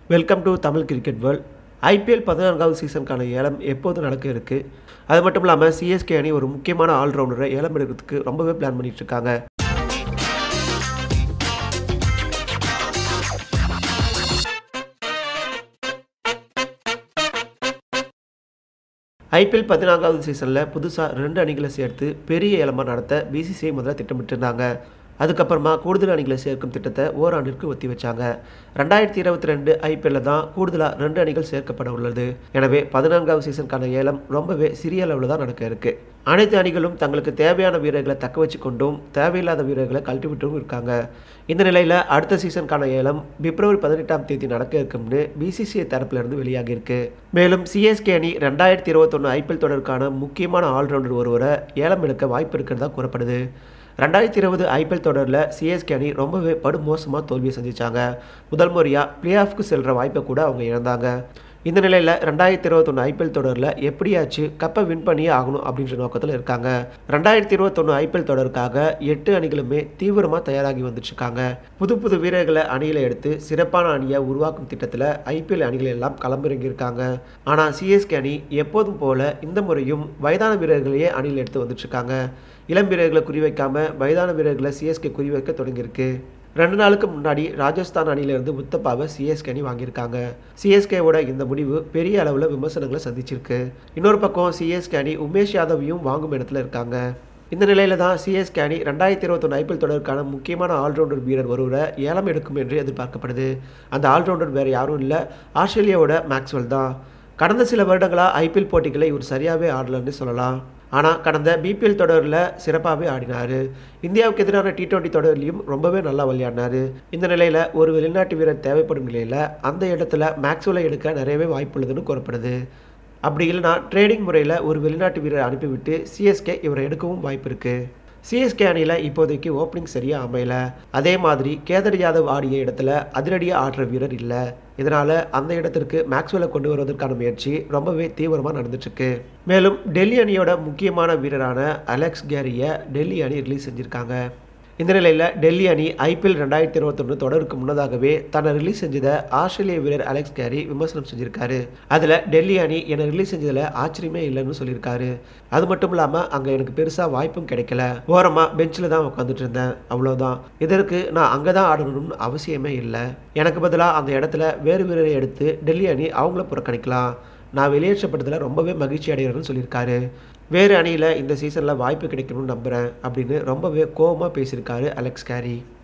welcome to Tamil cricket world IPL பதினான்காவது சீசனுக்கான ஏலம் எப்போது நடக்க இருக்குது அது மட்டும் இல்லாமல் சிஎஸ்கே அணி ஒரு முக்கியமான ஆல்ரவுண்டரை ஏலம் எடுக்கிறதுக்கு ரொம்பவே பிளான் பண்ணிட்டு இருக்காங்க ஐபிஎல் பதினான்காவது சீசனில் புதுசாக ரெண்டு அணிகளை சேர்த்து பெரிய ஏலமாக நடத்த பிசிசிஐ முதல்ல திட்டமிட்டிருந்தாங்க அதுக்கப்புறமா கூடுதல் அணிகளை சேர்க்கும் திட்டத்தை ஓராண்டிற்கு ஒத்தி வச்சாங்க ரெண்டாயிரத்தி இருபத்தி ரெண்டு ஐபிஎல்ல தான் கூடுதலாக ரெண்டு அணிகள் சேர்க்கப்பட உள்ளது எனவே பதினான்காவது சீசனுக்கான ஏலம் ரொம்பவே சிறிய அளவில் தான் நடக்க இருக்கு அனைத்து அணிகளும் தங்களுக்கு தேவையான வீரர்களை தக்க வச்சு கொண்டும் தேவையில்லாத வீரர்களை கழட்டி விட்டும் இருக்காங்க இந்த நிலையில் அடுத்த சீசனுக்கான ஏலம் பிப்ரவரி பதினெட்டாம் தேதி நடக்க இருக்கும்னு பிசிசிஐ தரப்பிலிருந்து வெளியாகியிருக்கு மேலும் சிஎஸ்கே அணி ரெண்டாயிரத்தி இருபத்தொன்று ஐபிஎல் தொடருக்கான முக்கியமான ஆல்ரவுண்டர் ஒருவரை ஏலம் எடுக்க வாய்ப்பு இருக்கிறதா கூறப்படுது ரெண்டாயிரத்தி இருபது ஐபிஎல் தொடரில் சிஎஸ்கே அணி ரொம்பவே படு மோசமாக தோல்வியை சந்திச்சாங்க முதல் முறையாக பிளே ஆஃப்க்கு செல்கிற வாய்ப்பை கூட அவங்க இழந்தாங்க இந்த நிலையில் ரெண்டாயிரத்தி இருபத்தொன்று ஐபிஎல் தொடரில் எப்படியாச்சு கப்பை வின் பண்ணியே ஆகணும் அப்படின்ற நோக்கத்தில் இருக்காங்க ரெண்டாயிரத்தி இருபத்தொன்று ஐபிஎல் தொடருக்காக எட்டு அணிகளுமே தீவிரமாக தயாராகி வந்துட்டுருக்காங்க புது புது வீரர்களை அணியில் எடுத்து சிறப்பான அணியை உருவாக்கும் திட்டத்தில் ஐபிஎல் அணிகள் எல்லாம் களமிறங்கியிருக்காங்க ஆனால் சிஎஸ்கே அணி எப்போதும் போல இந்த முறையும் வயதான வீரர்களையே அணியில் எடுத்து வந்துட்டுருக்காங்க இளம் வீரர்களை குறிவைக்காம வயதான வீரர்களை சிஎஸ்கே குறிவைக்க தொடங்கியிருக்கு ரெண்டு நாளுக்கு முன்னாடி ராஜஸ்தான் அணியிலிருந்து முத்தப்பாவை சிஎஸ்கே அணி வாங்கியிருக்காங்க சிஎஸ்கேவோட இந்த முடிவு பெரிய அளவில் விமர்சனங்களை சந்திச்சிருக்கு இன்னொரு பக்கம் சிஎஸ்கே அணி உமேஷ் யாதவையும் வாங்கும் இடத்துல இருக்காங்க இந்த நிலையில தான் சிஎஸ்கே அணி ரெண்டாயிரத்தி இருபத்தொன்று ஐபிஎல் தொடருக்கான முக்கியமான ஆல்ரவுண்டர் வீரர் ஒருவரை ஏலம் எடுக்கும் என்று எதிர்பார்க்கப்படுது அந்த ஆல்ரவுண்டர் வேறு யாரும் இல்லை ஆஸ்திரேலியாவோட மேக்ஸ்வெல் தான் கடந்த சில வருடங்களாக ஐபிஎல் போட்டிகளை இவர் சரியாகவே ஆடலன்னு சொல்லலாம் ஆனால் கடந்த பிபிஎல் தொடரில் சிறப்பாகவே ஆடினார் இந்தியாவுக்கு எதிரான டி டுவெண்ட்டி தொடர்லையும் ரொம்பவே நல்லா விளையாடினார் இந்த நிலையில் ஒரு வெளிநாட்டு வீரர் தேவைப்படும் நிலையில் அந்த இடத்துல மேக்ஸ்வெலை எடுக்க நிறையவே வாய்ப்புள்ளதுன்னு கூறப்படுது அப்படி இல்லைனா ட்ரேடிங் முறையில் ஒரு வெளிநாட்டு வீரரை அனுப்பிவிட்டு சிஎஸ்கே இவரை எடுக்கவும் வாய்ப்பு இருக்குது சிஎஸ்கே அணியில் இப்போதைக்கு ஓப்பனிங் சரியாக அமையல அதே மாதிரி கேதர் யாதவ் ஆடிய இடத்துல அதிரடியாக ஆடுற வீரர் இல்லை இதனால் அந்த இடத்திற்கு மேக்ஸ்வெலை கொண்டு வருவதற்கான முயற்சி ரொம்பவே தீவிரமாக நடந்துட்டுருக்கு மேலும் டெல்லி அணியோட முக்கியமான வீரரான அலெக்ஸ் கேரியை டெல்லி அணி ரிலீஸ் செஞ்சுருக்காங்க இந்த நிலையில் டெல்லி அணி ஐபிஎல் ரெண்டாயிரத்தி இருபத்தொன்று தொடருக்கு முன்னதாகவே தன்னை ரிலீஸ் செஞ்சதை ஆஸ்திரேலிய வீரர் அலெக்ஸ் கேரி விமர்சனம் செஞ்சிருக்காரு அதில் டெல்லி அணி என்னை ரிலீஸ் செஞ்சதில் ஆச்சரியமே இல்லைன்னு சொல்லியிருக்காரு அது மட்டும் இல்லாமல் அங்கே எனக்கு பெருசாக வாய்ப்பும் கிடைக்கல ஓரமாக பெஞ்சில் தான் உட்காந்துட்டு இருந்தேன் அவ்வளோதான் இதற்கு நான் அங்கே தான் ஆடணும்னு அவசியமே இல்லை எனக்கு பதிலாக அந்த இடத்துல வேறு வீரரை எடுத்து டெல்லி அணி அவங்கள புறக்கணிக்கலாம் நான் வெளியேற்றப்பட்டதில் ரொம்பவே மகிழ்ச்சி அடைகிறேன்னு சொல்லியிருக்காரு வேறு அணியில் இந்த சீசனில் வாய்ப்பு கிடைக்கணும்னு நம்புகிறேன் அப்படின்னு ரொம்பவே கோபமாக பேசியிருக்காரு அலெக்ஸ் கேரி